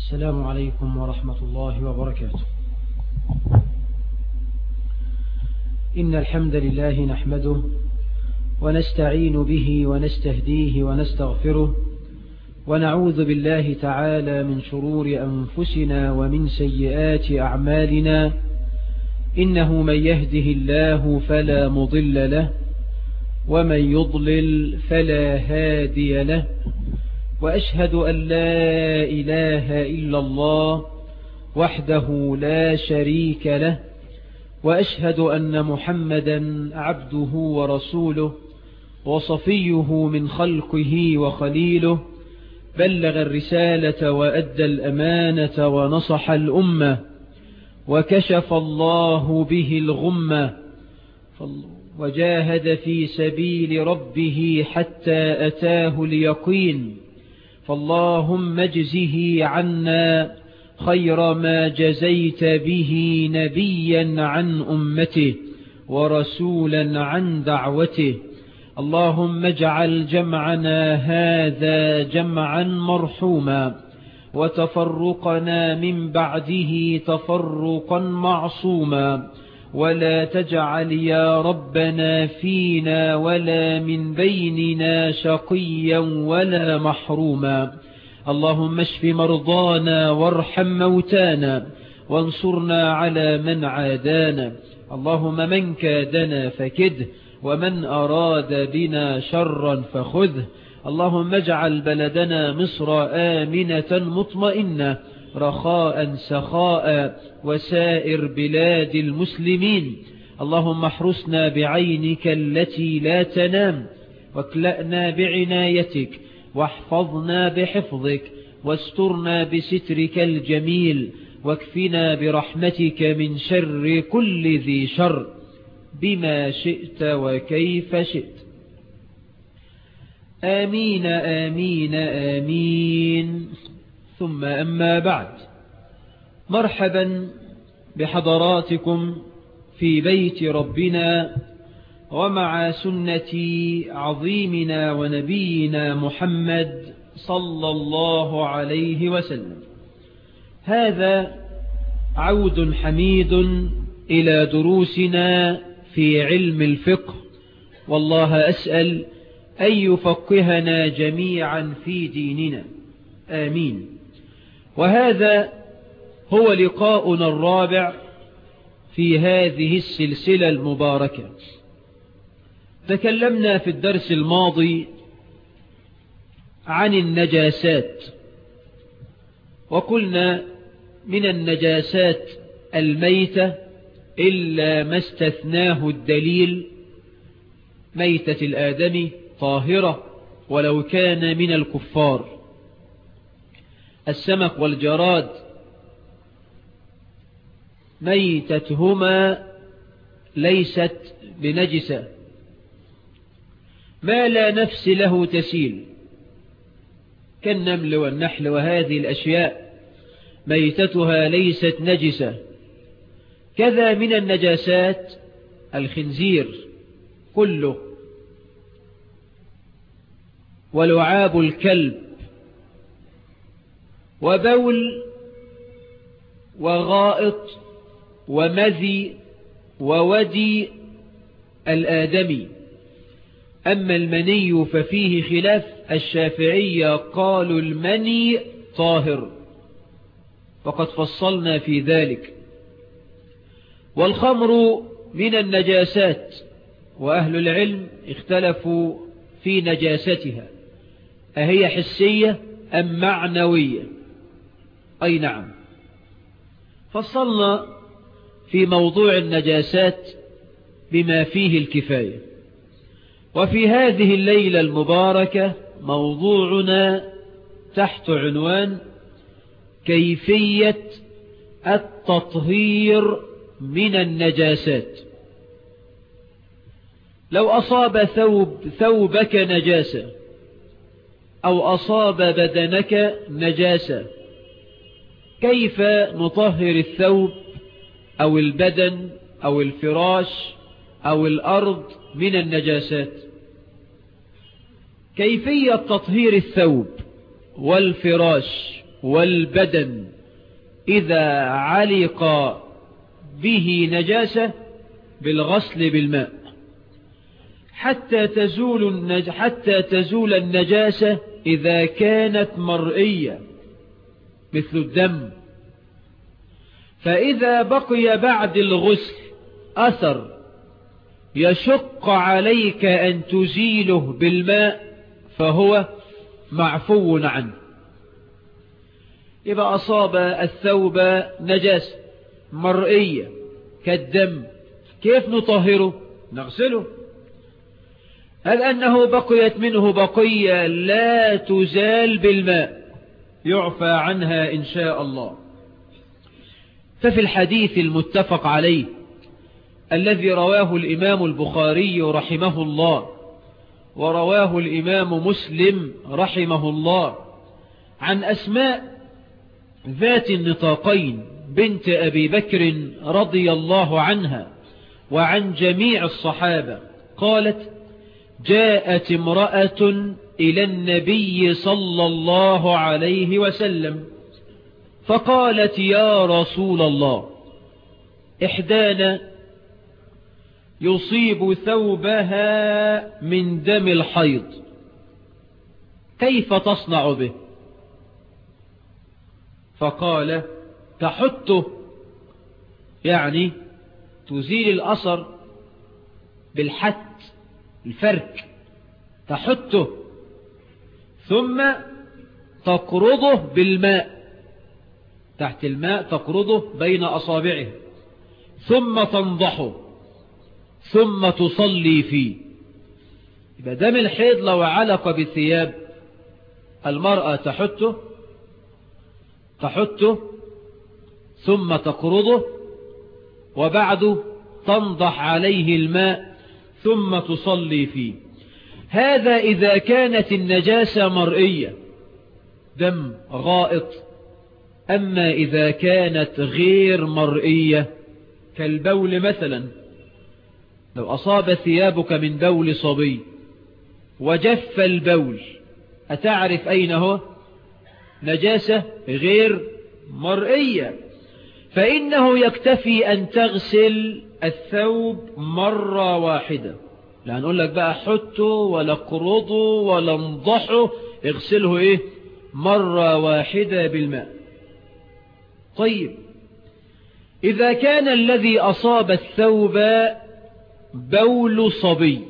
السلام عليكم ورحمة الله وبركاته إن الحمد لله نحمده ونستعين به ونستهديه ونستغفره ونعوذ بالله تعالى من شرور أنفسنا ومن سيئات أعمالنا إنه من يهده الله فلا مضل له ومن يضلل فلا هادي له وأشهد أن لا إله إلا الله وحده لا شريك له وأشهد أن محمدا عبده ورسوله وصفيه من خلقه وخليله بلغ الرسالة وأدى الأمانة ونصح الأمة وكشف الله به الغمة وجاهد في سبيل ربه حتى أتاه اليقين فاللهم اجزه عنا خير ما جزيت به نبيا عن أمته ورسولا عن دعوته اللهم اجعل جمعنا هذا جمعا مرحوما وتفرقنا من بعده تفرقا معصوما ولا تجعل يا ربنا فينا ولا من بيننا شقيا ولا محروما اللهم اشف مرضانا وارحم موتانا وانصرنا على من عادانا اللهم من كادنا فكده ومن أراد بنا شرا فخذه اللهم اجعل بلدنا مصر آمنة مطمئنة رخاء سخاء وسائر بلاد المسلمين اللهم احرسنا بعينك التي لا تنام واكلأنا بعنايتك واحفظنا بحفظك واسترنا بسترك الجميل واكفنا برحمتك من شر كل ذي شر بما شئت وكيف شئت آمين آمين آمين ثم أما بعد مرحبا بحضراتكم في بيت ربنا ومع سنة عظيمنا ونبينا محمد صلى الله عليه وسلم هذا عود حميد إلى دروسنا في علم الفقه والله أسأل أن يفقهنا جميعا في ديننا آمين وهذا هو لقاؤنا الرابع في هذه السلسلة المباركة تكلمنا في الدرس الماضي عن النجاسات وقلنا من النجاسات الميتة إلا ما استثناه الدليل ميتة الآدم طاهرة ولو كان من الكفار السمك والجراد ميتتهما ليست بنجسة ما لا نفس له تسيل كالنمل والنحل وهذه الأشياء ميتتها ليست نجسة كذا من النجاسات الخنزير كله ولعاب الكلب وبول وغائط ومذي وودي الآدمي أما المني ففيه خلاف الشافعية قالوا المني طاهر وقد فصلنا في ذلك والخمر من النجاسات وأهل العلم اختلفوا في نجاستها أهي حسية أم معنوية أي نعم فصلنا في موضوع النجاسات بما فيه الكفاية وفي هذه الليلة المباركة موضوعنا تحت عنوان كيفية التطهير من النجاسات لو أصاب ثوب ثوبك نجاسة أو أصاب بدنك نجاسة كيف نطهر الثوب أو البدن أو الفراش أو الأرض من النجاسات كيفية تطهير الثوب والفراش والبدن إذا علق به نجاسة بالغسل بالماء حتى تزول النج... حتى تزول النجاسة إذا كانت مرئية مثل الدم فإذا بقي بعد الغسل أثر يشق عليك أن تزيله بالماء فهو معفو عنه إذا أصاب الثوب نجاسة مرئية كالدم كيف نطهره نغسله هل أنه بقيت منه بقية لا تزال بالماء يعفى عنها إن شاء الله ففي الحديث المتفق عليه الذي رواه الإمام البخاري رحمه الله ورواه الإمام مسلم رحمه الله عن أسماء ذات النطاقين بنت أبي بكر رضي الله عنها وعن جميع الصحابة قالت جاءت امرأة إلى النبي صلى الله عليه وسلم فقالت يا رسول الله إحدانا يصيب ثوبها من دم الحيض كيف تصنع به فقال تحته يعني تزيل الأثر بالحت الفرك تحته ثم تقرضه بالماء تحت الماء تقرضه بين أصابعه ثم تنضحه ثم تصلي فيه يبقى دم الحيض لو علق بثياب المرأة تحته تحته ثم تقرضه وبعد تنضح عليه الماء ثم تصلي فيه هذا إذا كانت النجاسة مرئية دم غائط أما إذا كانت غير مرئية كالبول مثلا لو أصاب ثيابك من بول صبي وجف البول أتعرف أين هو نجاسة غير مرئية فإنه يكتفي أن تغسل الثوب مرة واحدة لا نقول لك بقى حطه ولا قرضه ولا انضحه اغسله ايه مرة واحدة بالماء طيب إذا كان الذي أصاب الثوب بول صبي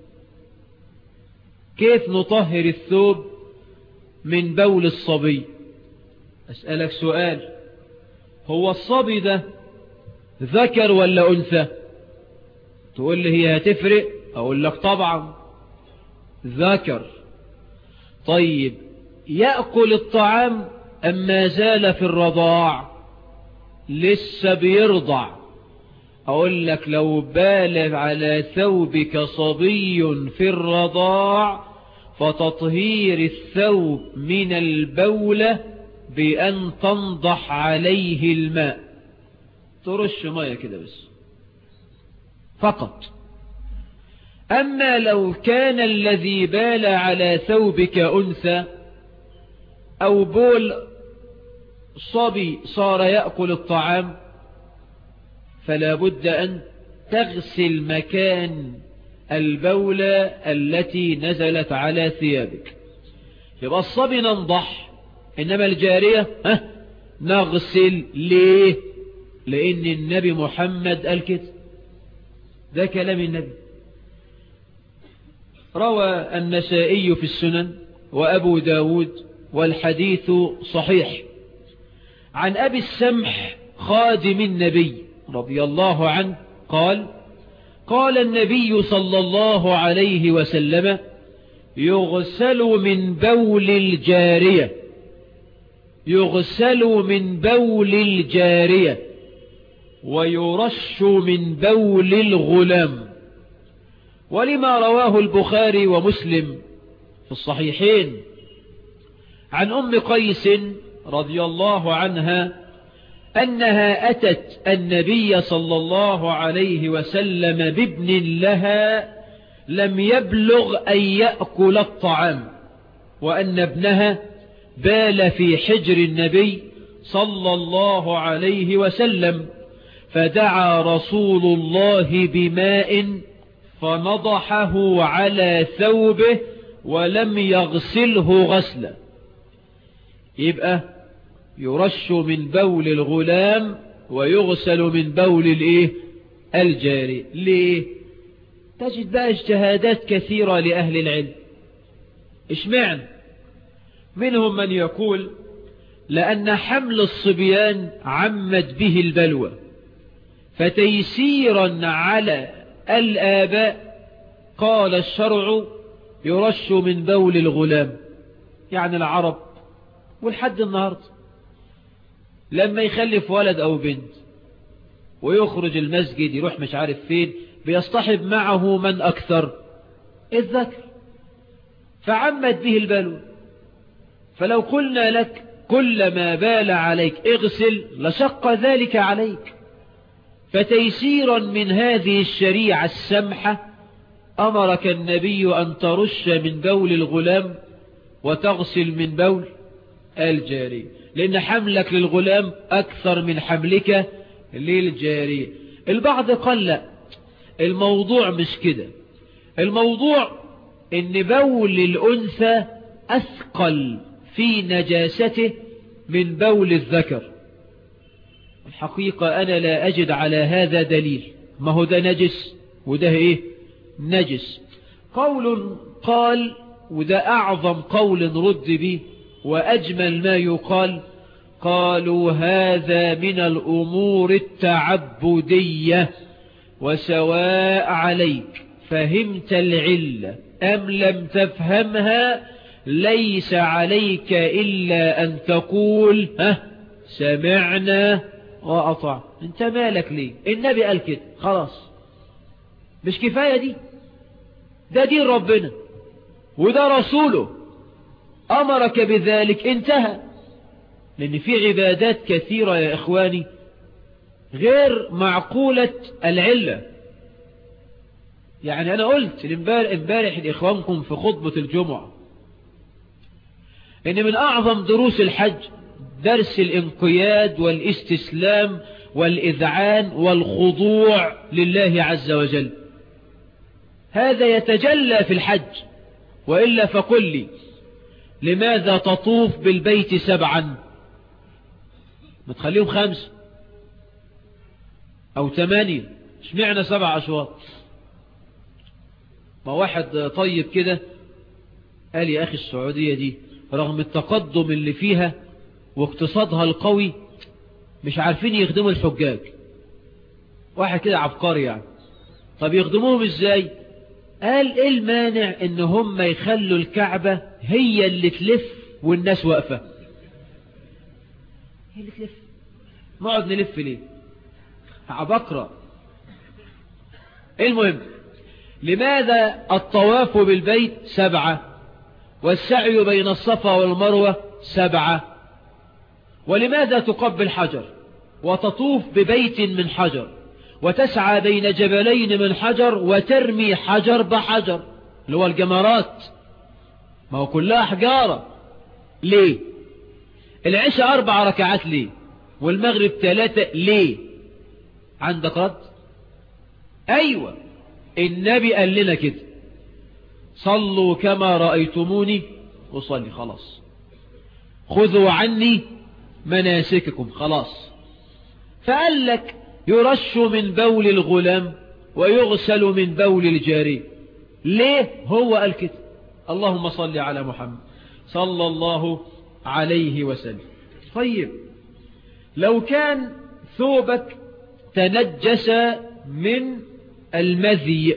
كيف نطهر الثوب من بول الصبي أسألك سؤال هو الصبي ده ذكر ولا أنثى تقول لي هي هتفرق أقول لك طبعا ذكر طيب يأكل الطعام أما زال في الرضاع لسه بيرضع أقول لك لو بال على ثوبك صبي في الرضاع فتطهير الثوب من البولة بأن تنضح عليه الماء ترش مية كده بس فقط أما لو كان الذي بال على ثوبك أنثى أو بول صبي صار يأكل الطعام فلا بد أن تغسل مكان البولة التي نزلت على ثيابك يبقى الصبي ننضح إنما الجارية ها نغسل ليه لأن النبي محمد قال كده ده كلام النبي روى النسائي في السنن وأبو داود والحديث صحيح عن أبي السمح خادم النبي رضي الله عنه قال قال النبي صلى الله عليه وسلم يغسل من بول الجارية يغسل من بول الجارية ويرش من بول الغلام ولما رواه البخاري ومسلم في الصحيحين عن أم قيس رضي الله عنها أنها أتت النبي صلى الله عليه وسلم بابن لها لم يبلغ أن يأكل الطعام وأن ابنها بال في حجر النبي صلى الله عليه وسلم فدعا رسول الله بماء فنضحه على ثوبه ولم يغسله غسلا يبقى يرش من بول الغلام ويغسل من بول الايه الجاري ليه تجد بقى اجتهادات كثيرة لأهل العلم اشمعن منهم من يقول لأن حمل الصبيان عمت به البلوى فتيسيرا على الآباء قال الشرع يرش من بول الغلام يعني العرب والحد النهاردة لما يخلف ولد أو بنت ويخرج المسجد يروح مش عارف فين بيصطحب معه من أكثر الذكر فعمت به البلوى فلو قلنا لك كل ما بال عليك اغسل لشق ذلك عليك فتيسيرا من هذه الشريعة السمحة أمرك النبي أن ترش من بول الغلام وتغسل من بول الجاري لأن حملك للغلام أكثر من حملك للجاري البعض قال لا الموضوع مش كده الموضوع ان بول الأنثى أثقل في نجاسته من بول الذكر الحقيقة أنا لا أجد على هذا دليل ما هو ده نجس وده إيه نجس قول قال وده أعظم قول رد به وأجمل ما يقال قالوا هذا من الأمور التعبدية وسواء عليك فهمت العلة أم لم تفهمها ليس عليك إلا أن تقول ها سمعنا وأطع انت مالك ليه النبي قال كده خلاص مش كفاية دي ده دين ربنا وده رسوله أمرك بذلك انتهى لأن في عبادات كثيرة يا إخواني غير معقولة العلة يعني أنا قلت امبارح لإخوانكم في خطبة الجمعة إن من أعظم دروس الحج درس الانقياد والاستسلام والإذعان والخضوع لله عز وجل هذا يتجلى في الحج وإلا فقل لي لماذا تطوف بالبيت سبعا ما تخليهم خمس أو ثمانية اشمعنا سبع أشواط ما واحد طيب كده قال يا أخي السعودية دي رغم التقدم اللي فيها واقتصادها القوي مش عارفين يخدموا الحجاج واحد كده عبقري يعني طب يخدموهم ازاي قال ايه المانع ان هم يخلوا الكعبة هي اللي تلف والناس واقفة هي اللي تلف نقعد نلف ليه عبقرة المهم لماذا الطواف بالبيت سبعة والسعي بين الصفا والمروة سبعة ولماذا تقبل حجر وتطوف ببيت من حجر وتسعى بين جبلين من حجر وترمي حجر بحجر اللي هو الجمرات ما هو كلها حجارة ليه العشاء أربع ركعات ليه والمغرب ثلاثة ليه عندك رد أيوة النبي قال لنا كده صلوا كما رأيتموني وصلي خلاص خذوا عني مناسككم خلاص فقال لك يرش من بول الغلام ويغسل من بول الجاري ليه هو قال كده اللهم صل على محمد صلى الله عليه وسلم طيب لو كان ثوبك تنجس من المذي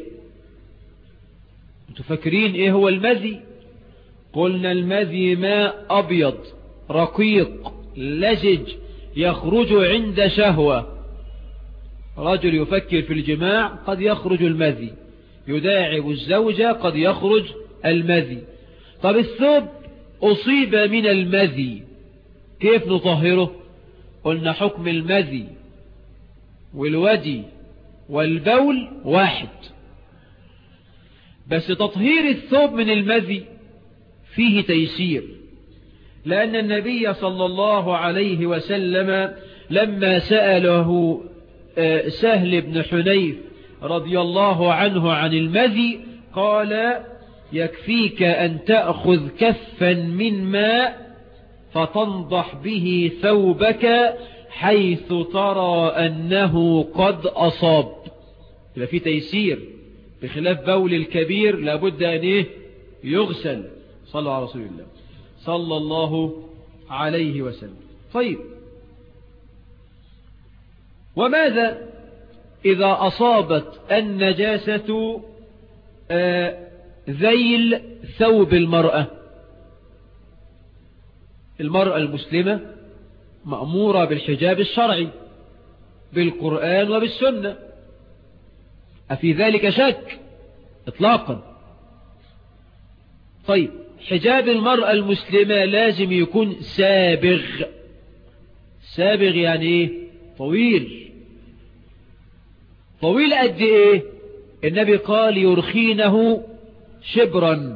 تفكرين ايه هو المذي قلنا المذي ماء ابيض رقيق لزج يخرج عند شهوة رجل يفكر في الجماع قد يخرج المذي يداعب الزوجة قد يخرج المذي طب الثوب أصيب من المذي كيف نطهره قلنا حكم المذي والودي والبول واحد بس تطهير الثوب من المذي فيه تيسير لأن النبي صلى الله عليه وسلم لما سأله سهل بن حنيف رضي الله عنه عن المذي قال يكفيك أن تأخذ كفا من ماء فتنضح به ثوبك حيث ترى أنه قد أصاب يبقى في تيسير بخلاف بول الكبير لابد أن إيه يغسل صلى على رسول الله صلى الله عليه وسلم طيب وماذا إذا أصابت النجاسة ذيل ثوب المرأة المرأة المسلمة مأمورة بالحجاب الشرعي بالقرآن وبالسنة أفي ذلك شك إطلاقا طيب حجاب المرأة المسلمة لازم يكون سابغ سابغ يعني ايه طويل طويل قد ايه النبي قال يرخينه شبرا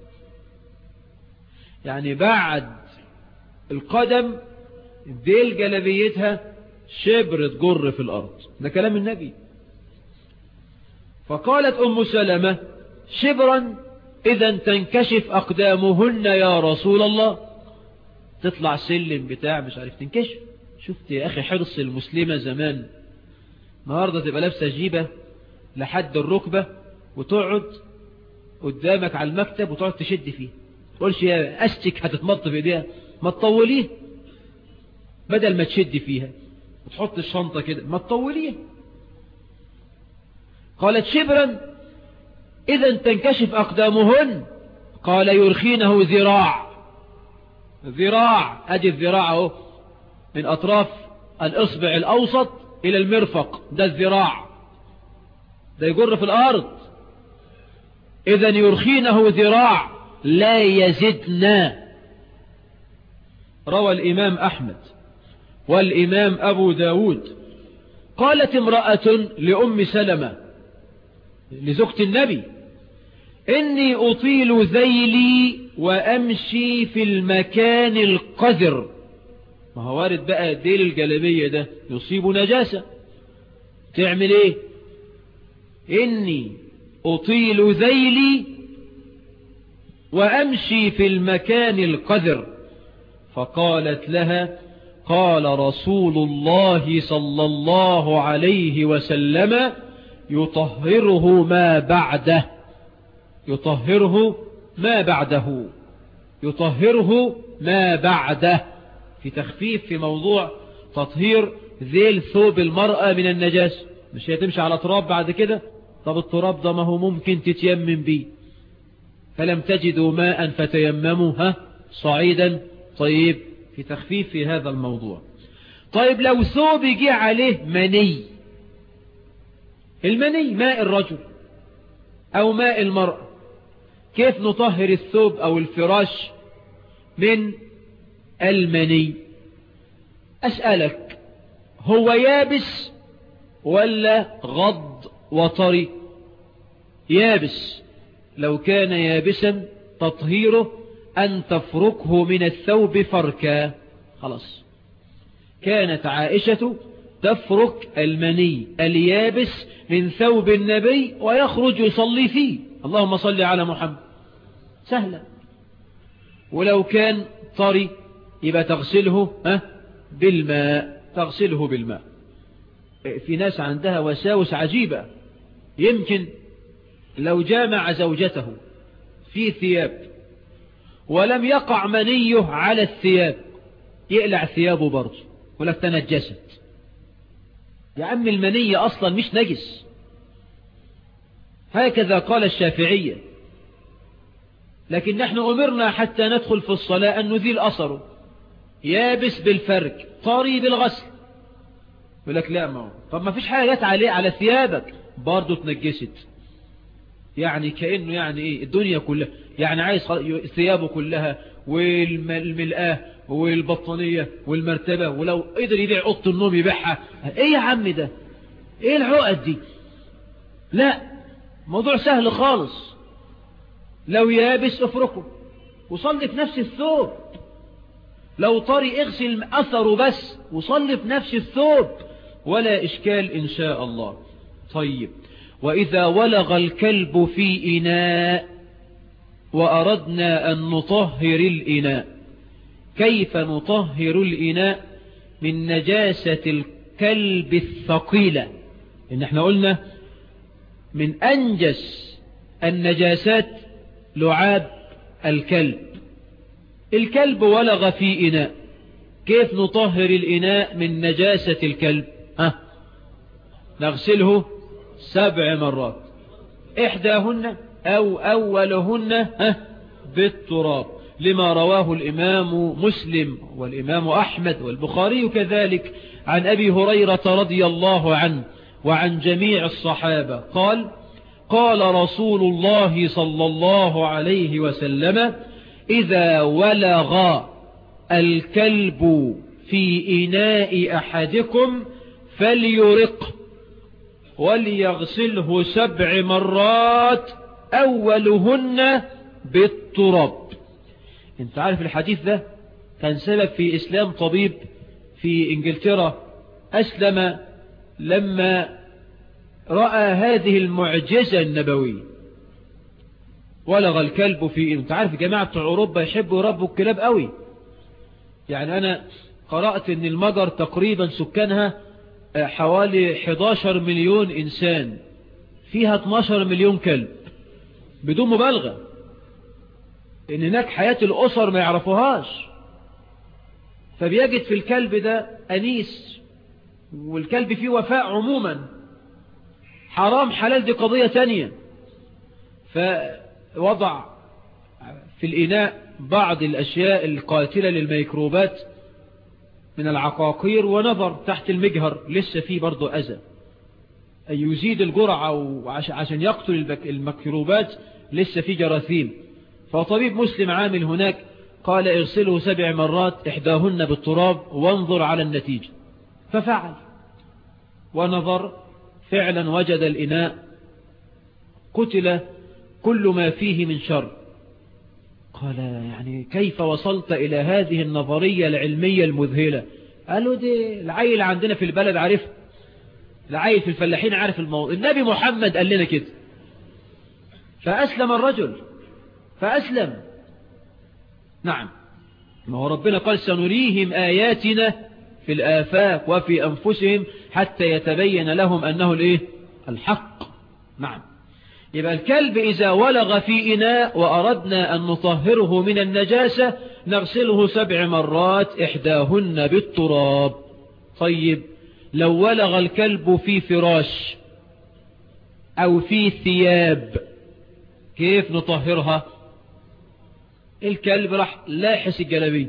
يعني بعد القدم ذيل جلبيتها شبر تجر في الأرض ده كلام النبي فقالت أم سلمة شبرا إذا تنكشف أقدامهن يا رسول الله تطلع سلم بتاع مش عارف تنكشف شفت يا أخي حرص المسلمة زمان النهاردة تبقى لابسة جيبة لحد الركبة وتقعد قدامك على المكتب وتقعد تشد فيه تقولش يا أستك هتتمط في ايديها ما تطوليه بدل ما تشد فيها وتحط الشنطة كده ما تطوليه قالت شبرا إذا تنكشف أقدامهن قال يرخينه ذراع ذراع أدي الذراع اهو من أطراف الإصبع الأوسط إلى المرفق ده الذراع ده يجر في الأرض إذا يرخينه ذراع لا يزدنا روى الإمام أحمد والإمام أبو داود قالت امرأة لأم سلمة لزوجة النبي إني أطيل ذيلي وأمشي في المكان القذر ما هو وارد بقى ديل الجلبية ده يصيب نجاسة تعمل ايه إني أطيل ذيلي وأمشي في المكان القذر فقالت لها قال رسول الله صلى الله عليه وسلم يطهره ما بعده يطهره ما بعده يطهره ما بعده في تخفيف في موضوع تطهير ذيل ثوب المرأة من النجاسة مش هي تمشي على تراب بعد كده طب التراب ده ما هو ممكن تتيمم بيه فلم تجدوا ماء فتيمموا ها صعيدا طيب في تخفيف في هذا الموضوع طيب لو ثوب جه عليه مني المني ماء الرجل أو ماء المرأة كيف نطهر الثوب أو الفراش من المني أسألك هو يابس ولا غض وطري يابس لو كان يابسا تطهيره أن تفركه من الثوب فركا خلاص كانت عائشة تفرك المني اليابس من ثوب النبي ويخرج يصلي فيه اللهم صل على محمد سهلة ولو كان طري يبقى تغسله ها بالماء تغسله بالماء في ناس عندها وساوس عجيبة يمكن لو جامع زوجته في ثياب ولم يقع منيه على الثياب يقلع ثيابه برضه ولك تنجست يا عم المني أصلا مش نجس هكذا قال الشافعية لكن نحن أمرنا حتى ندخل في الصلاة أن نذيل أثره يابس بالفرج طري بالغسل يقول لك لا ما هو طب ما فيش حاجة جت عليه على ثيابك برضه اتنجست يعني كأنه يعني ايه الدنيا كلها يعني عايز ثيابه كلها والملآه والبطانية والمرتبة ولو قدر يبيع أوضة النوم يبيعها ايه يا عم ده ايه العقد دي لا موضوع سهل خالص لو يابس افركه وصلي في نفس الثوب لو طري اغسل أثره بس وصلي في نفس الثوب ولا إشكال إن شاء الله طيب وإذا ولغ الكلب في إناء وأردنا أن نطهر الإناء كيف نطهر الإناء من نجاسة الكلب الثقيلة إن احنا قلنا من أنجس النجاسات لعاب الكلب الكلب ولغ في إناء كيف نطهر الإناء من نجاسة الكلب ها نغسله سبع مرات إحداهن أو أولهن ها بالتراب لما رواه الإمام مسلم والإمام أحمد والبخاري كذلك عن أبي هريرة رضي الله عنه وعن جميع الصحابة قال قال رسول الله صلى الله عليه وسلم إذا ولغ الكلب في إناء أحدكم فليرق وليغسله سبع مرات أولهن بالتراب انت عارف الحديث ده كان سبب في إسلام طبيب في إنجلترا أسلم لما رأى هذه المعجزة النبوية ولغ الكلب في انت عارف جماعة بتوع أوروبا يحبوا يربوا الكلاب قوي يعني أنا قرأت أن المجر تقريبا سكانها حوالي 11 مليون إنسان فيها 12 مليون كلب بدون مبالغة إن هناك حياة الأسر ما يعرفوهاش فبيجد في الكلب ده أنيس والكلب فيه وفاء عموما حرام حلال دي قضية تانية فوضع في الإناء بعض الأشياء القاتلة للميكروبات من العقاقير ونظر تحت المجهر لسه فيه برضو أذى أن يزيد الجرعة عشان يقتل الميكروبات لسه فيه جراثيم فطبيب مسلم عامل هناك قال ارسله سبع مرات إحداهن بالتراب وانظر على النتيجة ففعل ونظر فعلا وجد الإناء قتل كل ما فيه من شر قال يعني كيف وصلت إلى هذه النظرية العلمية المذهلة قالوا دي العيل عندنا في البلد عارف العيل في الفلاحين عارف الموضوع النبي محمد قال لنا كده فأسلم الرجل فأسلم نعم ما هو ربنا قال سنريهم آياتنا في الآفاق وفي أنفسهم حتى يتبين لهم أنه الإيه؟ الحق نعم يبقى الكلب إذا ولغ في إناء وأردنا أن نطهره من النجاسة نغسله سبع مرات إحداهن بالتراب طيب لو ولغ الكلب في فراش أو في ثياب كيف نطهرها الكلب راح لاحس الجلبي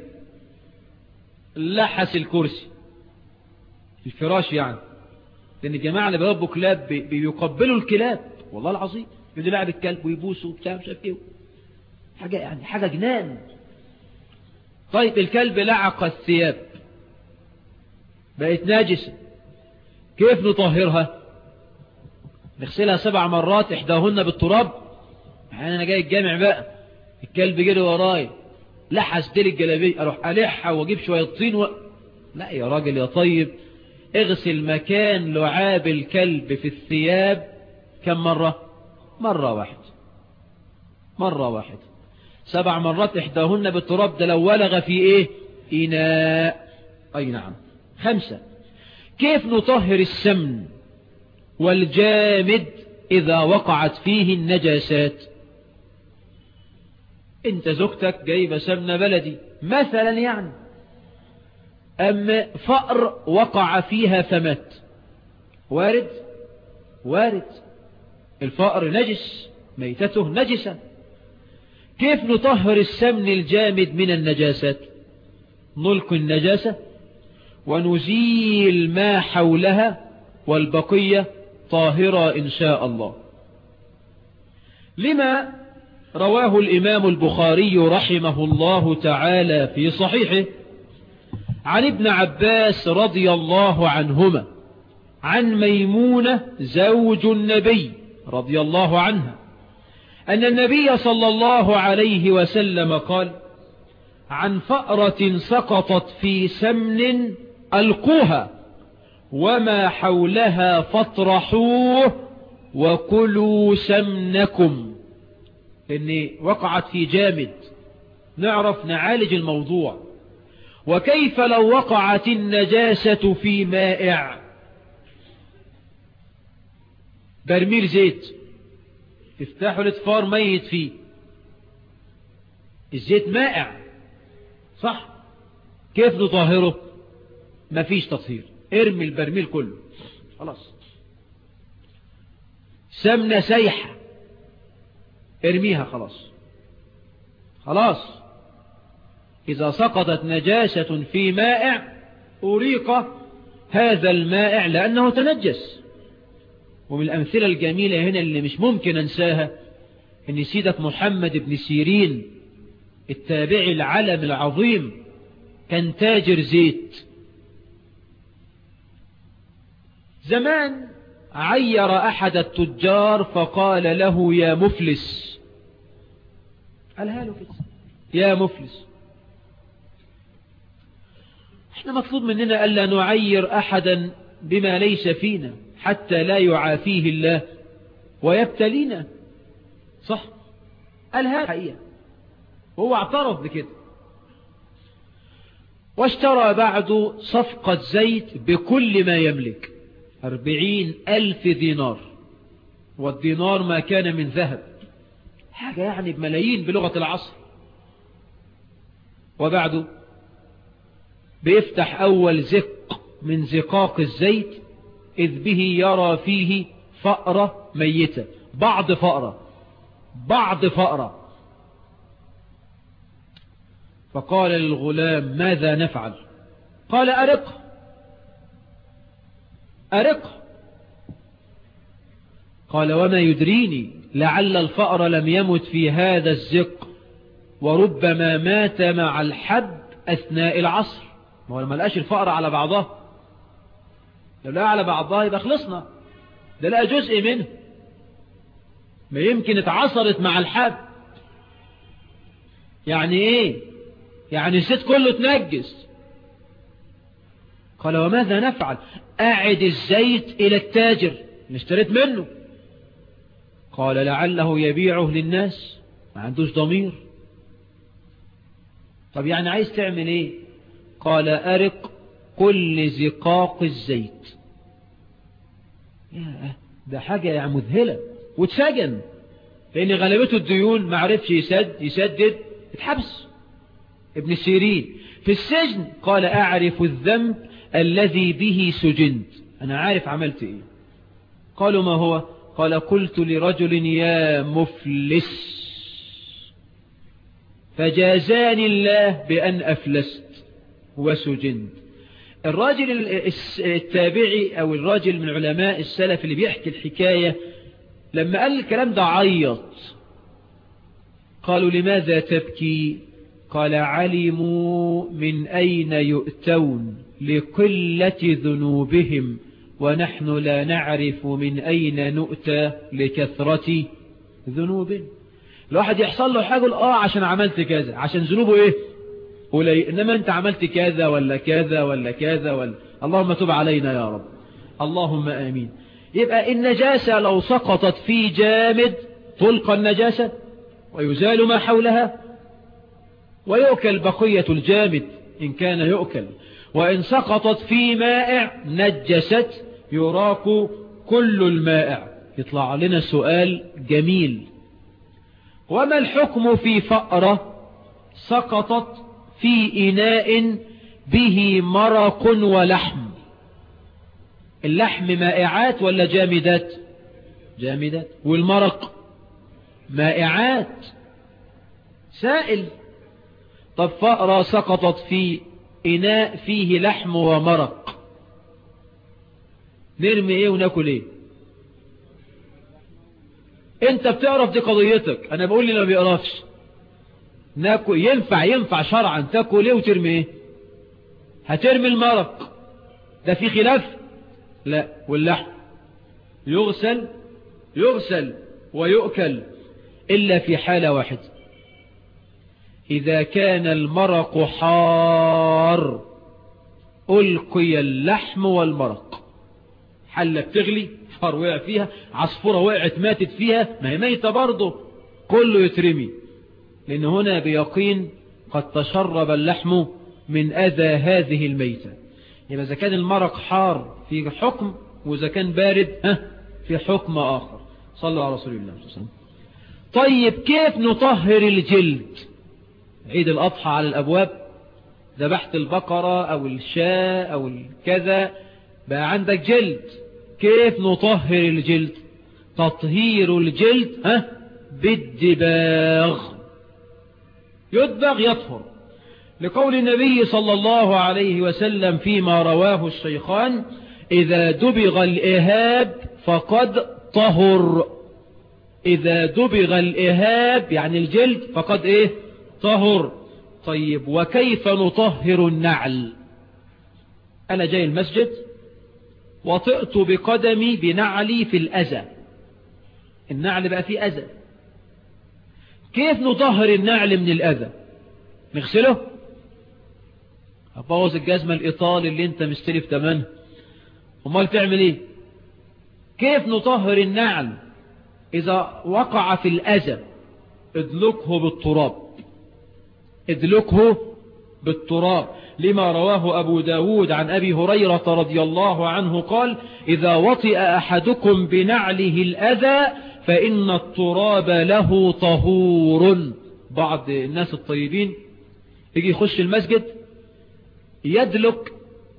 لحس الكرسي الفراش يعني لأن الجماعة اللي بيربوا كلاب بيقبلوا الكلاب والله العظيم يقعد يلعب الكلب ويبوسه وبتاع مش عارف ايه حاجة يعني حاجة جنان طيب الكلب لعق الثياب بقت ناجسة كيف نطهرها نغسلها سبع مرات احداهن بالتراب يعني انا جاي الجامع بقى الكلب جري وراي لحس ديل الجلابيه اروح الحها واجيب شويه طين و... لا يا راجل يا طيب اغسل مكان لعاب الكلب في الثياب كم مرة مرة واحدة مرة واحدة سبع مرات إحداهن بالتراب ده لو ولغ في إيه إناء أي نعم خمسة كيف نطهر السمن والجامد إذا وقعت فيه النجاسات انت زوجتك جايبة سمنة بلدي مثلا يعني أم فأر وقع فيها فمات وارد وارد الفأر نجس ميتته نجسة كيف نطهر السمن الجامد من النجاسات نلقي النجاسة ونزيل ما حولها والبقية طاهرة إن شاء الله لما رواه الإمام البخاري رحمه الله تعالى في صحيحه عن ابن عباس رضي الله عنهما عن ميمونة زوج النبي رضي الله عنها أن النبي صلى الله عليه وسلم قال عن فأرة سقطت في سمن ألقوها وما حولها فاطرحوه وكلوا سمنكم إن وقعت في جامد نعرف نعالج الموضوع وكيف لو وقعت النجاسة في مائع برميل زيت تفتحوا الاطفار ميت فيه الزيت مائع صح كيف نطهره مفيش تطهير ارمي البرميل كله خلاص سمنة سيحة ارميها خلاص خلاص إذا سقطت نجاسة في مائع أريق هذا المائع لأنه تنجس ومن الأمثلة الجميلة هنا اللي مش ممكن أنساها أن سيدك محمد بن سيرين التابعي العلم العظيم كان تاجر زيت زمان عير أحد التجار فقال له يا مفلس قالها له كده يا مفلس احنا مطلوب مننا ألا نعير أحدا بما ليس فينا حتى لا يعافيه الله ويبتلينا صح قالها حقيقة وهو اعترف بكده واشترى بعد صفقة زيت بكل ما يملك أربعين ألف دينار والدينار ما كان من ذهب حاجة يعني بملايين بلغة العصر وبعده بيفتح أول زق من زقاق الزيت إذ به يرى فيه فأرة ميتة بعض فأرة بعض فأرة فقال للغلام ماذا نفعل قال أرق أرق قال وما يدريني لعل الفأر لم يمت في هذا الزق وربما مات مع الحب أثناء العصر ما هو لما لقاش الفأر على بعضها لو لقى على بعضها يبقى خلصنا ده لقى جزء منه ما يمكن اتعصرت مع الحب يعني ايه يعني الزيت كله تنجس قال وماذا نفعل أعد الزيت إلى التاجر اللي اشتريت منه قال لعله يبيعه للناس ما عندوش ضمير طب يعني عايز تعمل ايه قال أرق كل زقاق الزيت يا ده حاجة يعني مذهلة واتسجن لأن غلبته الديون ما عرفش يسد يسدد اتحبس ابن سيرين في السجن قال أعرف الذنب الذي به سجنت أنا عارف عملت إيه قالوا ما هو قال قلت لرجل يا مفلس فجازاني الله بأن أفلست وسجنت الراجل التابعي أو الراجل من علماء السلف اللي بيحكي الحكاية لما قال الكلام ده عيط قالوا لماذا تبكي قال علموا من أين يؤتون لقلة ذنوبهم ونحن لا نعرف من أين نؤتى لكثرة ذنوبهم الواحد يحصل له حاجة اه عشان عملت كذا عشان ذنوبه ايه قليل انما انت عملت كذا ولا كذا ولا كذا ولا اللهم تب علينا يا رب اللهم امين يبقى النجاسة لو سقطت في جامد تلقى النجاسة ويزال ما حولها ويؤكل بقية الجامد إن كان يؤكل وإن سقطت في مائع نجست يراق كل المائع يطلع لنا سؤال جميل وما الحكم في فأرة سقطت في إناء به مرق ولحم اللحم مائعات ولا جامدات جامدات والمرق مائعات سائل طب فأرة سقطت في إناء فيه لحم ومرق نرمي ايه وناكل ايه انت بتعرف دي قضيتك انا بقول لي ما بيقرفش ناكل ينفع ينفع شرعا تاكل ايه وترمي ايه هترمي المرق ده في خلاف لا واللحم يغسل يغسل ويؤكل إلا في حالة واحدة إذا كان المرق حار ألقي اللحم والمرق حلة بتغلي فار وقع فيها عصفورة وقعت ماتت فيها ما هي ميتة برضه كله يترمي لأن هنا بيقين قد تشرب اللحم من أذى هذه الميتة يبقى إذا كان المرق حار في حكم وإذا كان بارد ها في حكم آخر صلى على رسول الله صلى الله عليه وسلم طيب كيف نطهر الجلد عيد الأضحى على الأبواب ذبحت البقرة أو الشاء أو الكذا بقى عندك جلد كيف نطهر الجلد تطهير الجلد ها بالدباغ يدبغ يطهر لقول النبي صلى الله عليه وسلم فيما رواه الشيخان إذا دبغ الإهاب فقد طهر إذا دبغ الإهاب يعني الجلد فقد إيه طهر طيب وكيف نطهر النعل أنا جاي المسجد وطئت بقدمي بنعلي في الأذى النعل بقى فيه أذى كيف نطهر النعل من الأذى نغسله أبوظ الجزمة الإيطالي اللي انت مستلف تمنه امال تعمل ايه كيف نطهر النعل إذا وقع في الأذى ادلكه بالتراب ادلكه بالتراب لما رواه أبو داود عن أبي هريرة رضي الله عنه قال إذا وطئ أحدكم بنعله الأذى فإن التراب له طهور بعض الناس الطيبين يجي يخش المسجد يدلك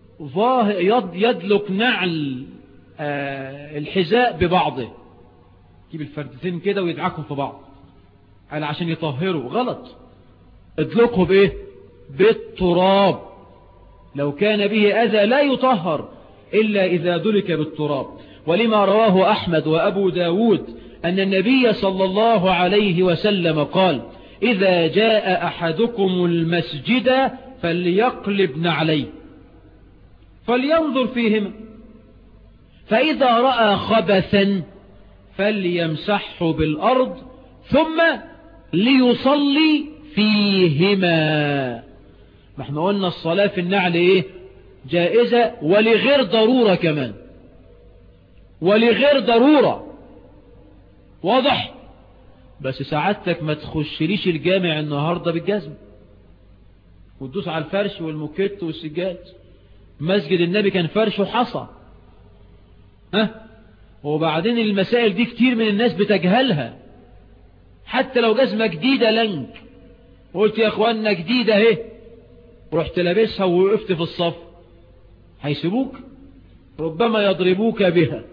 يدلك نعل الحذاء ببعضه يجيب الفردتين كده ويدعكهم في بعض قال عشان يطهروا غلط ادلكه بايه بالتراب لو كان به أذى لا يطهر إلا إذا دلك بالتراب ولما رواه أحمد وأبو داود أن النبي صلى الله عليه وسلم قال إذا جاء أحدكم المسجد فليقلب نعليه فلينظر فيهما فإذا رأى خبثا فليمسحه بالأرض ثم ليصلي فيهما ما احنا قلنا الصلاة في النعل ايه جائزة ولغير ضرورة كمان ولغير ضرورة واضح بس سعادتك ما تخشليش الجامع النهاردة بالجزم وتدوس على الفرش والمكت والسجاد مسجد النبي كان فرش وحصى ها وبعدين المسائل دي كتير من الناس بتجهلها حتى لو جزمة جديدة لنك قلت يا اخوانا جديدة اهي رحت لابسها ووقفت في الصف هيسيبوك ربما يضربوك بها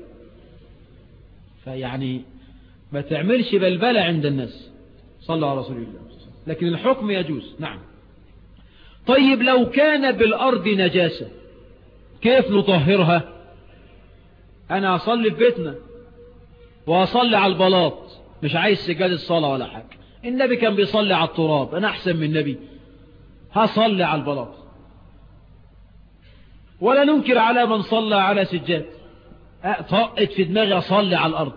فيعني ما تعملش بلبلة عند الناس صلى على رسول الله لكن الحكم يجوز نعم طيب لو كان بالأرض نجاسة كيف نطهرها أنا أصلي في بيتنا وأصلي على البلاط مش عايز سجاد الصلاة ولا حاجة النبي كان بيصلي على التراب أنا أحسن من النبي هصلي على البلاط ولا ننكر على من صلى على سجاد طقت في دماغي أصلي على الأرض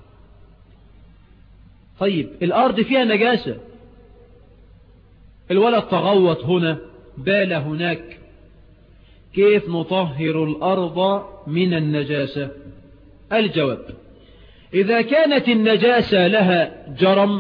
طيب الأرض فيها نجاسة الولد تغوط هنا بال هناك كيف نطهر الأرض من النجاسة الجواب إذا كانت النجاسة لها جرم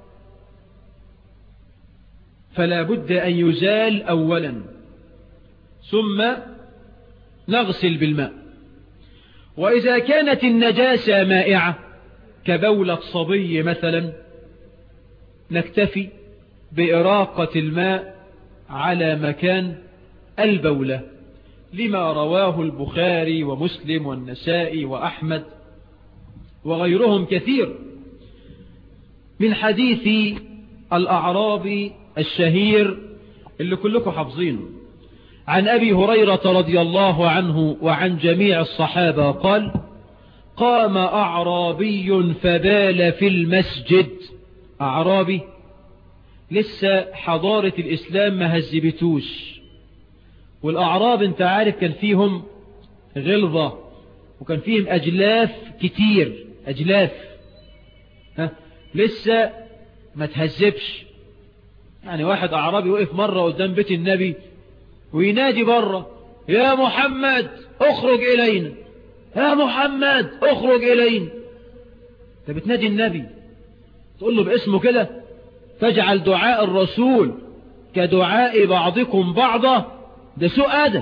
فلا بد أن يزال أولا ثم نغسل بالماء وإذا كانت النجاسة مائعة كبولة صبي مثلا نكتفي بإراقة الماء على مكان البولة لما رواه البخاري ومسلم والنسائي وأحمد وغيرهم كثير من حديث الأعرابي الشهير اللي كلكم حافظينه عن أبي هريرة رضي الله عنه وعن جميع الصحابة قال قام أعرابي فبال في المسجد أعرابي لسه حضارة الإسلام ما هزبتوش والأعراب انت عارف كان فيهم غلظة وكان فيهم أجلاف كتير أجلاف ها لسه ما تهذبش يعني واحد أعرابي وقف مرة قدام بيت النبي وينادي بره يا محمد اخرج إلينا يا محمد اخرج إلينا انت بتنادي النبي تقول له باسمه كده تجعل دعاء الرسول كدعاء بعضكم بعضا ده سوء أدب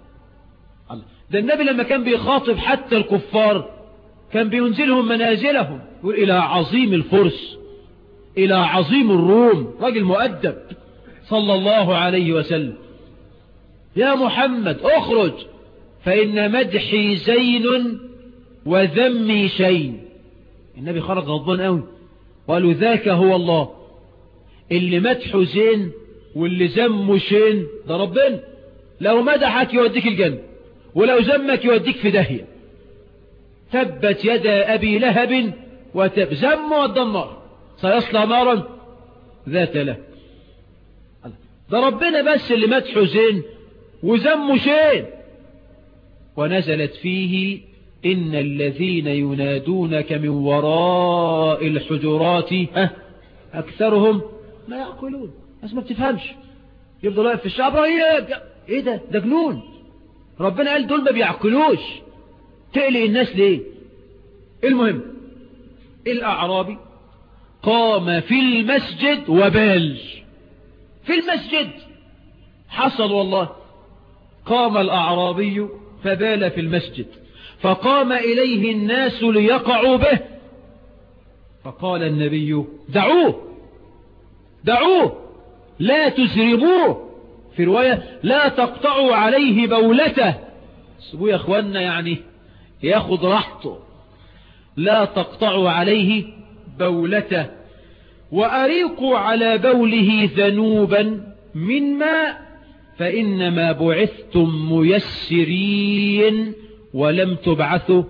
ده النبي لما كان بيخاطب حتى الكفار كان بينزلهم منازلهم يقول إلى عظيم الفرس إلى عظيم الروم راجل مؤدب صلى الله عليه وسلم يا محمد اخرج فإن مدحي زين وذمي شين النبي خرج غضبان قوي قالوا ذاك هو الله اللي مدحه زين واللي ذمه شين ده ربنا لو مدحك يوديك الجنة ولو ذمك يوديك في داهية ثبت يد أبي لهب وتب ذم والدمار سيصلى نارا ذات له ده ربنا بس اللي مدحه زين وذمه شين ونزلت فيه إن الذين ينادونك من وراء الحجرات أكثرهم ما يعقلون بس ما بتفهمش يفضل واقف في الشعب ايه ده ده جنون ربنا قال دول ما بيعقلوش تقلق الناس ليه المهم الأعرابي قام في المسجد وبال في المسجد حصل والله قام الأعرابي فبال في المسجد فقام إليه الناس ليقعوا به فقال النبي دعوه دعوه لا تزربوه في رواية لا تقطعوا عليه بولته سبوه يا اخوانا يعني ياخد راحته لا تقطعوا عليه بولته وأريقوا على بوله ذنوبا من ماء فإنما بعثتم ميسرين ولم تبعثوا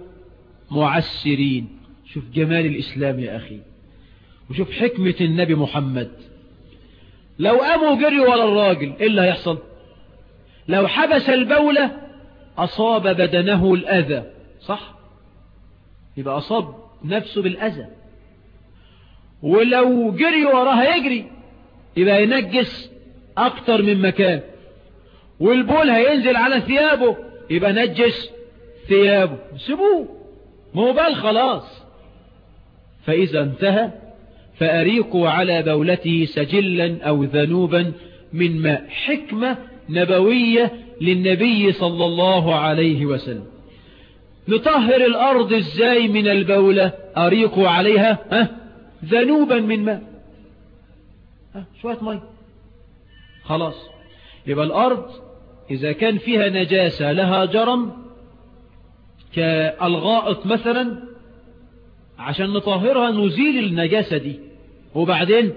معسرين شوف جمال الإسلام يا أخي وشوف حكمة النبي محمد لو قاموا جري ورا الراجل ايه اللي هيحصل لو حبس البولة أصاب بدنه الأذى صح يبقى أصاب نفسه بالأذى ولو جري وراها يجري يبقى ينجس أكتر من مكان والبول هينزل على ثيابه يبقى نجس ثيابه سيبوه مو بال خلاص فإذا انتهى فأريقوا على بولته سجلا أو ذنوبا من ماء حكمة نبوية للنبي صلى الله عليه وسلم نطهر الأرض ازاي من البولة أريقوا عليها ها ذنوبا من ماء ها شوية ماء خلاص يبقى الأرض إذا كان فيها نجاسة لها جرم كالغائط مثلا عشان نطهرها نزيل النجاسة دي وبعدين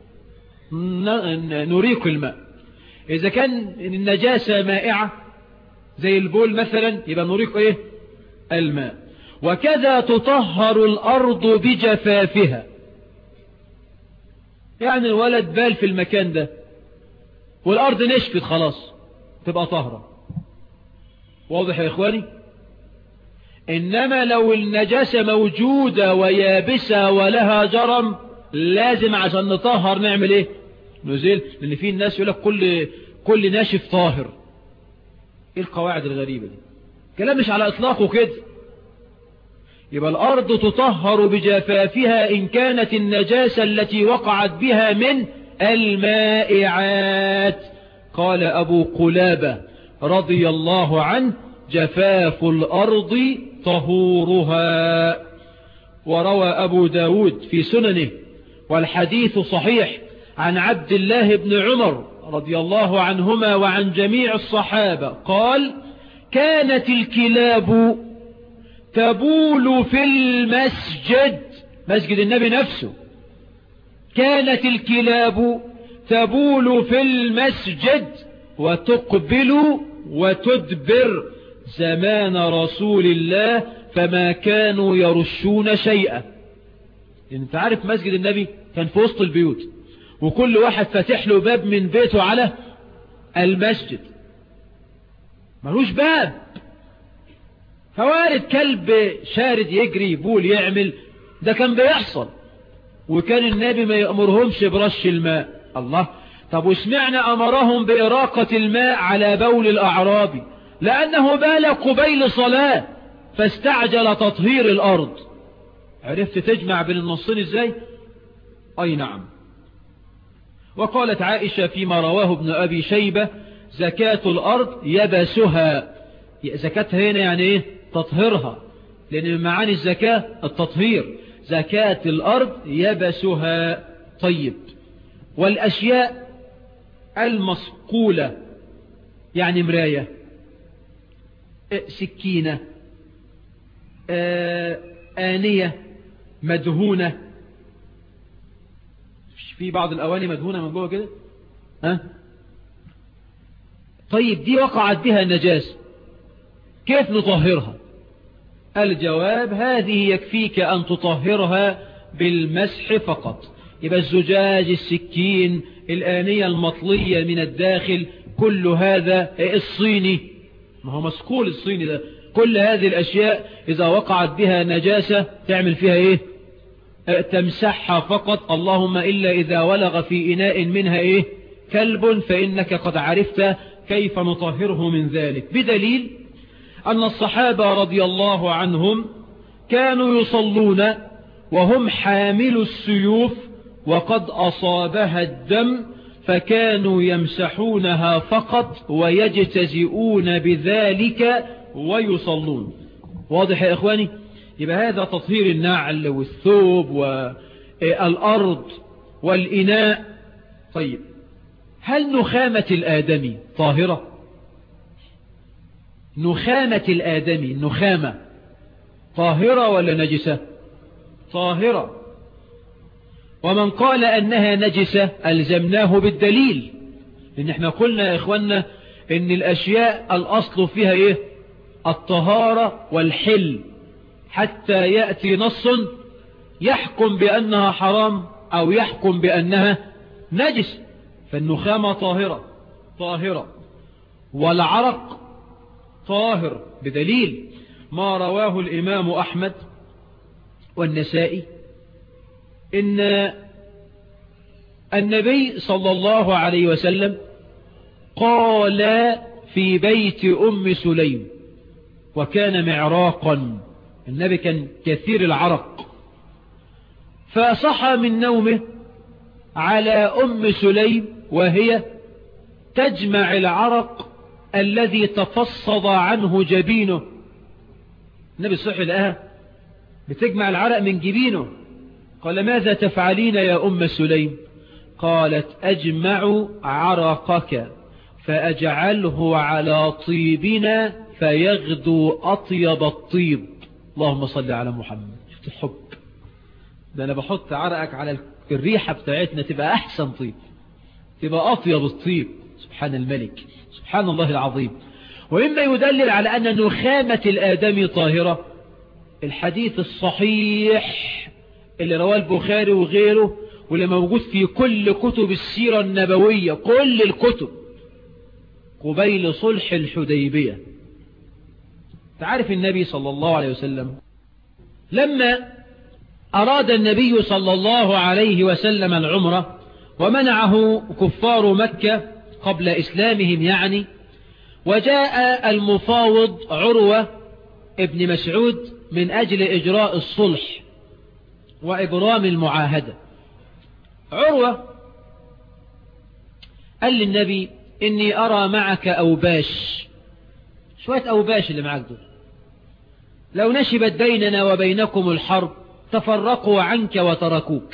نريق الماء إذا كان النجاسة مائعة زي البول مثلا يبقى نريق إيه الماء وكذا تطهر الأرض بجفافها يعني الولد بال في المكان ده والأرض نشفت خلاص تبقى طهرة واضح يا إخواني إنما لو النجاسة موجودة ويابسة ولها جرم لازم عشان نطهر نعمل ايه نزيل لان في الناس يقول لك كل كل ناشف طاهر ايه القواعد الغريبة دي كلام مش على اطلاقه كده يبقى الارض تطهر بجفافها ان كانت النجاسة التي وقعت بها من المائعات قال ابو قلابة رضي الله عنه جفاف الارض طهورها وروى ابو داود في سننه والحديث صحيح عن عبد الله بن عمر رضي الله عنهما وعن جميع الصحابة قال كانت الكلاب تبول في المسجد مسجد النبي نفسه كانت الكلاب تبول في المسجد وتقبل وتدبر زمان رسول الله فما كانوا يرشون شيئا انت عارف مسجد النبي كان في وسط البيوت وكل واحد فاتح له باب من بيته على المسجد ملوش باب فوارد كلب شارد يجري يبول يعمل ده كان بيحصل وكان النبي ما يأمرهمش برش الماء الله طب وسمعنا أمرهم بإراقة الماء على بول الأعرابي لأنه بال قبيل صلاة فاستعجل تطهير الأرض عرفت تجمع بين النصين ازاي أي نعم وقالت عائشة فيما رواه ابن أبي شيبة زكاة الأرض يبسها زكاتها هنا يعني ايه تطهيرها لأن من معاني الزكاة التطهير زكاة الأرض يبسها طيب والأشياء المصقولة يعني مراية سكينة آنية مدهونة في بعض الأواني مدهونة من جوه كده ها طيب دي وقعت بها النجاسة كيف نطهرها الجواب هذه يكفيك أن تطهرها بالمسح فقط يبقى الزجاج السكين الآنية المطلية من الداخل كل هذا الصيني ما هو مسكول الصيني ده كل هذه الأشياء إذا وقعت بها نجاسة تعمل فيها إيه تمسحها فقط اللهم إلا إذا ولغ في إناء منها إيه كلب فإنك قد عرفت كيف نطهره من ذلك بدليل أن الصحابة رضي الله عنهم كانوا يصلون وهم حامل السيوف وقد أصابها الدم فكانوا يمسحونها فقط ويجتزئون بذلك ويصلون واضح يا إخواني يبقى هذا تطهير النعل والثوب والأرض والإناء طيب هل نخامة الآدمي طاهرة نخامة الآدمي نخامة طاهرة ولا نجسة طاهرة ومن قال أنها نجسة ألزمناه بالدليل لأن احنا قلنا يا إخوانا إن الأشياء الأصل فيها إيه الطهارة والحل حتى يأتي نص يحكم بأنها حرام أو يحكم بأنها نجس فالنخامة طاهرة طاهرة والعرق طاهر بدليل ما رواه الإمام أحمد والنسائي إن النبي صلى الله عليه وسلم قال في بيت أم سليم وكان معراقا النبي كان كثير العرق فصحى من نومه على أم سليم وهي تجمع العرق الذي تفصد عنه جبينه النبي صحي لها بتجمع العرق من جبينه قال ماذا تفعلين يا أم سليم قالت أجمع عرقك فأجعله على طيبنا فيغدو أطيب الطيب اللهم صل على محمد شفت الحب ده أنا بحط عرقك على الريحة بتاعتنا تبقى أحسن طيب تبقى أطيب الطيب سبحان الملك سبحان الله العظيم ومما يدلل على أن نخامة الآدم طاهرة الحديث الصحيح اللي رواه البخاري وغيره واللي موجود في كل كتب السيرة النبوية كل الكتب قبيل صلح الحديبية تعرف النبي صلى الله عليه وسلم لما أراد النبي صلى الله عليه وسلم العمرة ومنعه كفار مكة قبل إسلامهم يعني وجاء المفاوض عروة ابن مسعود من أجل إجراء الصلح وإبرام المعاهدة عروة قال للنبي إني أرى معك أوباش شوية أوباش اللي معك دول لو نشبت بيننا وبينكم الحرب تفرقوا عنك وتركوك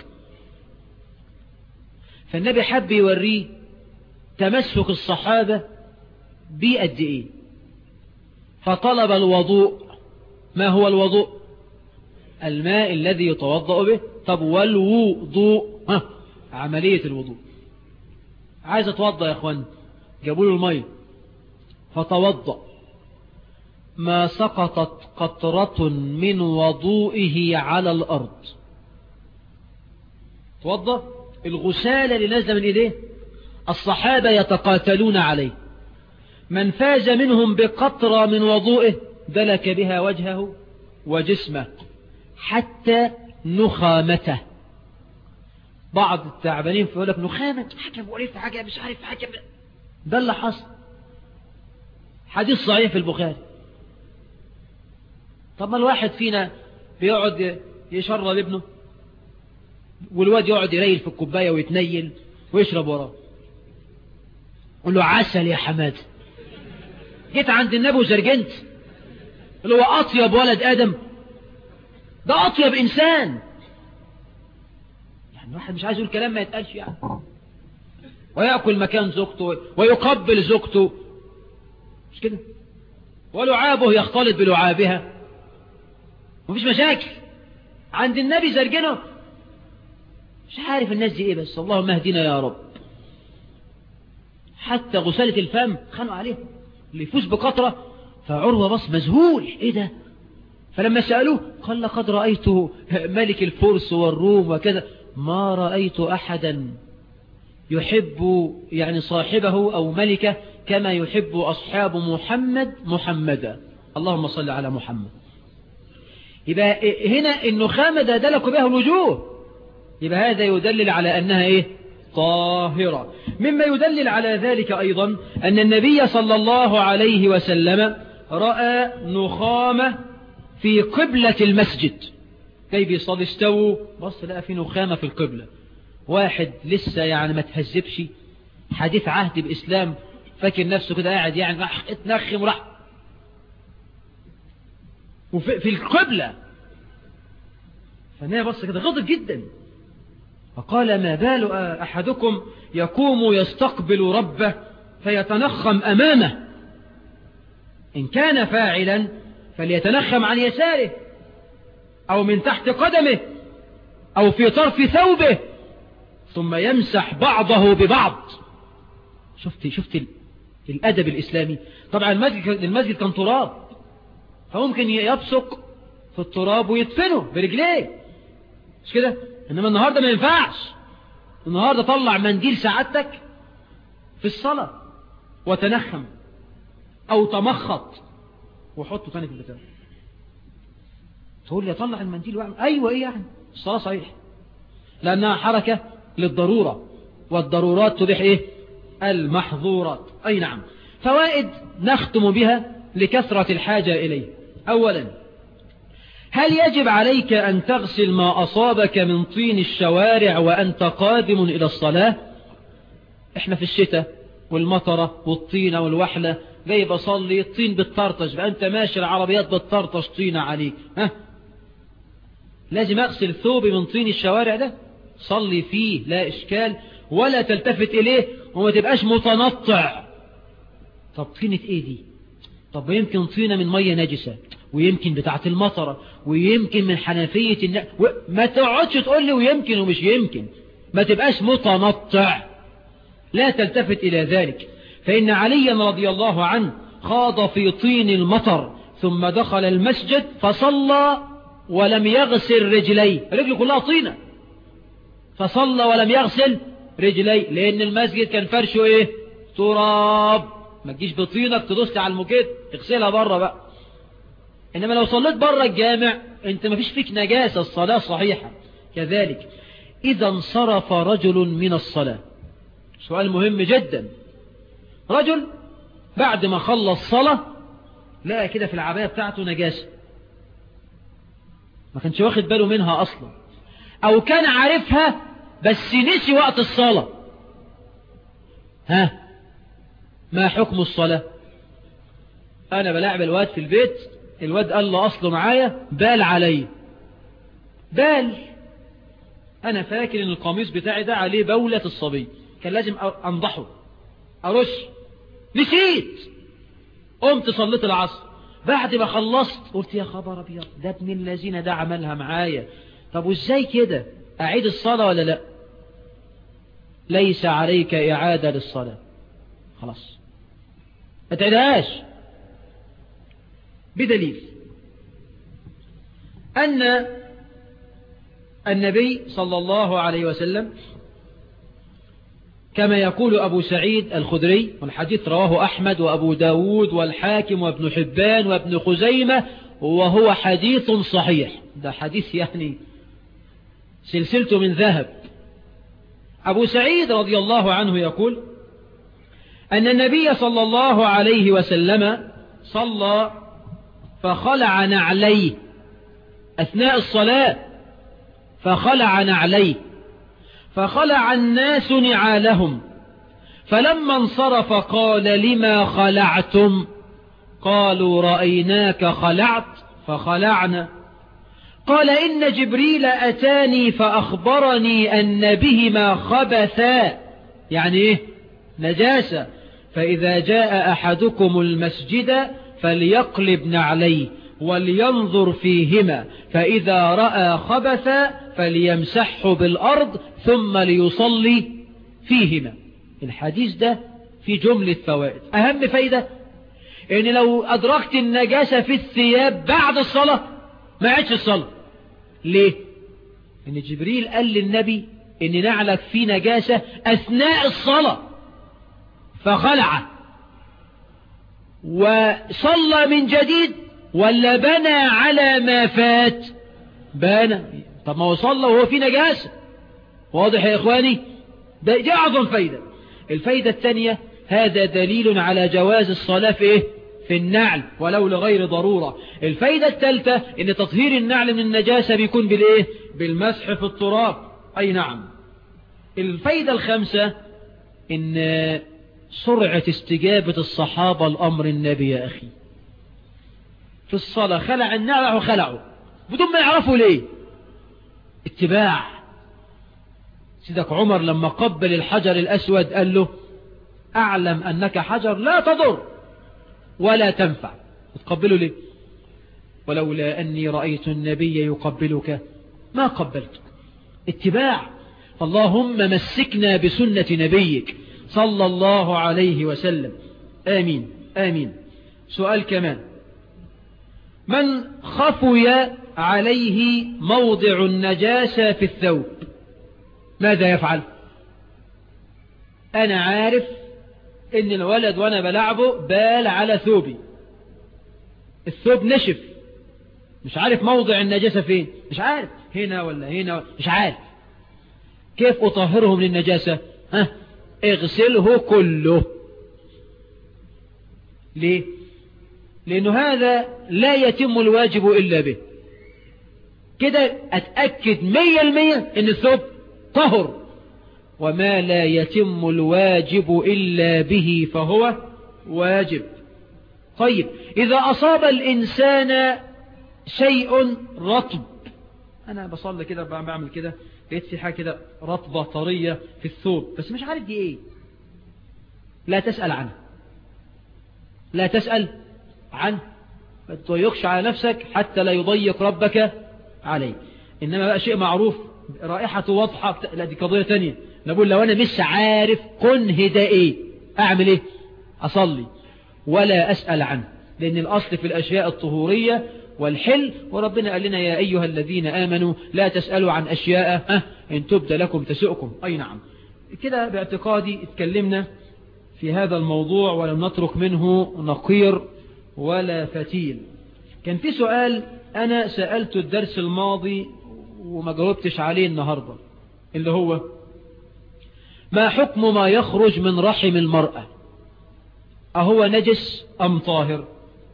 فالنبي حب يوريه تمسك الصحابة بقد ايه فطلب الوضوء ما هو الوضوء الماء الذي يتوضأ به طب والوضوء ها عملية الوضوء عايز اتوضأ يا اخوان جابوا له المية فتوضأ ما سقطت قطرة من وضوئه على الأرض توضأ الغسالة اللي نازلة من إيديه الصحابة يتقاتلون عليه من فاز منهم بقطرة من وضوئه دلك بها وجهه وجسمه حتى نخامته بعض التعبانين فيقول لك نخامة حكم وقف حاجة مش عارف حكم ده اللي حصل حديث صحيح في البخاري طب ما الواحد فينا بيقعد يشرب ابنه والواد يقعد يريل في الكوباية ويتنيل ويشرب وراه قل له عسل يا حماد جيت عند النبي وزرجنت اللي هو أطيب ولد آدم ده أطيب إنسان يعني الواحد مش عايز يقول كلام ما يتقالش يعني ويأكل مكان زوجته ويقبل زوجته مش كده ولعابه يختلط بلعابها مفيش مشاكل عند النبي زرجنه مش عارف الناس دي ايه بس اللهم اهدنا يا رب حتى غسالة الفم خانوا عليه اللي يفوز بقطرة فعروة بص مذهول ايه ده فلما سألوه قال لقد رأيت ملك الفرس والروم وكذا ما رأيت أحدا يحب يعني صاحبه أو ملكه كما يحب أصحاب محمد محمدا اللهم صل على محمد يبقى هنا النخامة ده دلك بها الوجوه يبقى هذا يدلل على أنها إيه طاهرة مما يدلل على ذلك أيضا أن النبي صلى الله عليه وسلم رأى نخامة في قبلة المسجد كيف يصلي استووا بص لقى في نخامة في القبلة واحد لسه يعني ما تهذبش حديث عهد بإسلام فاكر نفسه كده قاعد يعني راح اتنخم وراح وفي في القبلة فالنبي بص كده غضب جدا فقال ما بال أحدكم يقوم يستقبل ربه فيتنخم أمامه إن كان فاعلا فليتنخم عن يساره أو من تحت قدمه أو في طرف ثوبه ثم يمسح بعضه ببعض شفت شفت الأدب الإسلامي طبعا المسجد, المسجد كان تراب فممكن يبصق في التراب ويدفنه برجليه مش كده إنما النهاردة ما ينفعش النهاردة طلع منديل سعادتك في الصلاة وتنخم أو تمخط وحطه تاني في البتاع تقول لي طلع المنديل واعمل أيوة إيه يعني الصلاة صحيح لأنها حركة للضرورة والضرورات تبيح إيه المحظورات أي نعم فوائد نختم بها لكثرة الحاجة إليه أولا هل يجب عليك أن تغسل ما أصابك من طين الشوارع وأنت قادم إلى الصلاة إحنا في الشتاء والمطرة والطينة والوحلة جاي بصلي الطين بالطرطش فأنت ماشي العربيات بالطرطش طينة عليك ها لازم أغسل ثوبي من طين الشوارع ده صلي فيه لا إشكال ولا تلتفت إليه وما تبقاش متنطع طب طينة إيه دي طب يمكن طينة من مية نجسة ويمكن بتاعة المطرة ويمكن من حنفية الن... و... ما تقعدش تقول لي ويمكن ومش يمكن ما تبقاش متنطع لا تلتفت إلى ذلك فإن عليا رضي الله عنه خاض في طين المطر ثم دخل المسجد فصلى ولم يغسل رجليه رجله كلها طينة فصلى ولم يغسل رجليه لأن المسجد كان فرشه إيه تراب ما تجيش بطينك تدوس على المكيت تغسلها بره بقى إنما لو صليت بره الجامع أنت ما فيش فيك نجاسة الصلاة صحيحة كذلك إذا انصرف رجل من الصلاة سؤال مهم جدا رجل بعد ما خلص صلاة لقى كده في العباية بتاعته نجاسة ما كانش واخد باله منها أصلا أو كان عارفها بس نسي وقت الصلاة ها ما حكم الصلاة أنا بلاعب الواد في البيت الواد قال له أصله معايا بال علي بال أنا فاكر إن القميص بتاعي ده عليه بولة الصبي كان لازم أنضحه أرش نسيت قمت صليت العصر بعد ما خلصت قلت يا خبر أبيض ده ابن الذين ده عملها معايا طب وازاي كده أعيد الصلاة ولا لا ليس عليك إعادة للصلاة خلاص ما تعيدهاش بدليل أن النبي صلى الله عليه وسلم كما يقول أبو سعيد الخدري والحديث رواه أحمد وأبو داود والحاكم وابن حبان وابن خزيمة وهو حديث صحيح ده حديث يعني سلسلته من ذهب أبو سعيد رضي الله عنه يقول أن النبي صلى الله عليه وسلم صلى فخلع نعليه أثناء الصلاة فخلع نعليه فخلع الناس نعالهم فلما انصرف قال لما خلعتم قالوا رأيناك خلعت فخلعنا قال إن جبريل أتاني فأخبرني أن بهما خبثا يعني إيه نجاسة فإذا جاء أحدكم المسجد فليقلب نعليه ولينظر فيهما فإذا رأى خبثا فليمسحه بالأرض ثم ليصلي فيهما الحديث ده في جملة فوائد أهم فايدة إن لو أدركت النجاسة في الثياب بعد الصلاة ما عدش الصلاة ليه إن جبريل قال للنبي إن نعلك في نجاسة أثناء الصلاة فخلع وصلى من جديد ولا بنى على ما فات بنى طب ما هو صلى وهو في نجاسة واضح يا إخواني ده دي أعظم فايدة الفايدة الثانية هذا دليل على جواز الصلاة في إيه؟ في النعل ولو لغير ضرورة الفايدة الثالثة ان تطهير النعل من النجاسة بيكون بالايه بالمسح في التراب اي نعم الفايدة الخامسة ان سرعة استجابة الصحابة الامر النبي يا اخي في الصلاة خلع النعل وخلعه بدون ما يعرفوا ليه اتباع سيدك عمر لما قبل الحجر الاسود قال له اعلم انك حجر لا تضر ولا تنفع تقبله ليه ولولا أني رأيت النبي يقبلك ما قبلتك اتباع اللهم مسكنا بسنة نبيك صلى الله عليه وسلم آمين آمين سؤال كمان من خفي عليه موضع النجاسة في الثوب ماذا يفعل أنا عارف ان الولد وانا بلعبه بال على ثوبي الثوب نشف مش عارف موضع النجاسة فين مش عارف هنا ولا هنا مش عارف كيف اطهره من النجاسة ها اغسله كله ليه لانه هذا لا يتم الواجب الا به كده اتأكد مية المية ان الثوب طهر وما لا يتم الواجب إلا به فهو واجب طيب إذا أصاب الإنسان شيء رطب أنا بصلي كده بعمل كده لقيت في حاجة كده رطبة طرية في الثوب بس مش عارف دي إيه لا تسأل عنه لا تسأل عنه ما تضيقش على نفسك حتى لا يضيق ربك عليه إنما بقى شيء معروف رائحته واضحة لا دي قضية تانية نقول لو أنا مش عارف كنه ده إيه أعمل إيه أصلي ولا أسأل عنه لأن الأصل في الأشياء الطهورية والحل وربنا قال لنا يا أيها الذين آمنوا لا تسألوا عن أشياء أه إن تبد لكم تسؤكم أي نعم كده باعتقادي اتكلمنا في هذا الموضوع ولم نترك منه نقير ولا فتيل كان في سؤال أنا سألت الدرس الماضي وما جاوبتش عليه النهاردة اللي هو ما حكم ما يخرج من رحم المرأة أهو نجس أم طاهر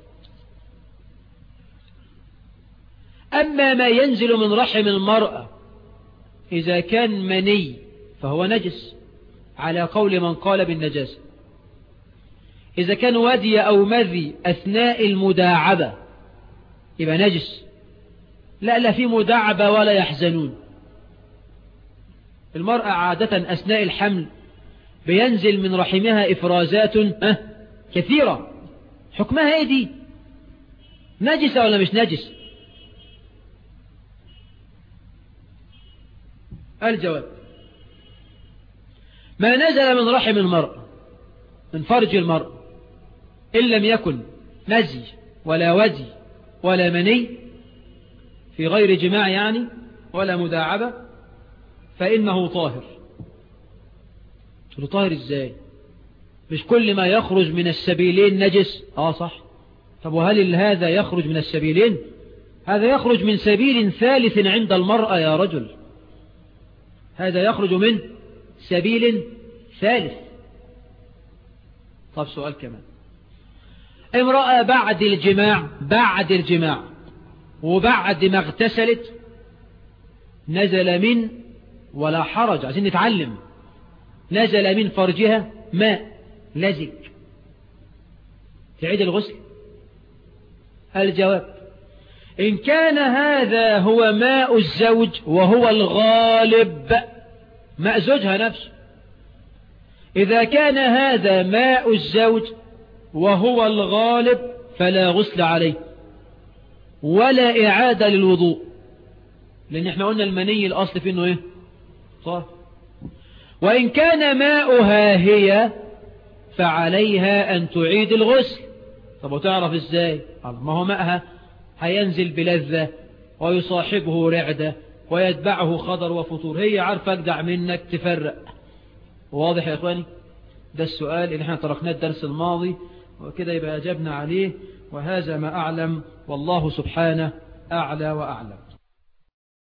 أما ما ينزل من رحم المرأة إذا كان مني فهو نجس على قول من قال بالنجاسة إذا كان ودي أو مذي أثناء المداعبة يبقى نجس لا لا في مداعبة ولا يحزنون المرأة عادة أثناء الحمل بينزل من رحمها إفرازات كثيرة حكمها ايه دي نجسة ولا مش نجس الجواب ما نزل من رحم المرأة من فرج المرأة إن لم يكن نزي ولا ودي ولا مني في غير جماع يعني ولا مداعبة فإنه طاهر تقول طاهر إزاي مش كل ما يخرج من السبيلين نجس آه صح طب وهل هذا يخرج من السبيلين هذا يخرج من سبيل ثالث عند المرأة يا رجل هذا يخرج من سبيل ثالث طب سؤال كمان امرأة بعد الجماع بعد الجماع وبعد ما اغتسلت نزل من ولا حرج عايزين نتعلم نزل من فرجها ماء لزج تعيد الغسل الجواب إن كان هذا هو ماء الزوج وهو الغالب ماء زوجها نفسه إذا كان هذا ماء الزوج وهو الغالب فلا غسل عليه ولا إعادة للوضوء لأن احنا قلنا المني الأصل فيه انه ايه صح وإن كان ماؤها هي فعليها أن تعيد الغسل طب وتعرف ازاي ما هو ماءها هينزل بلذة ويصاحبه رعدة ويتبعه خضر وفطور هي عارفة أجدع منك تفرق واضح يا أخواني ده السؤال اللي احنا تركناه الدرس الماضي وكده يبقى أجبنا عليه وهذا ما أعلم والله سبحانه أعلى وأعلم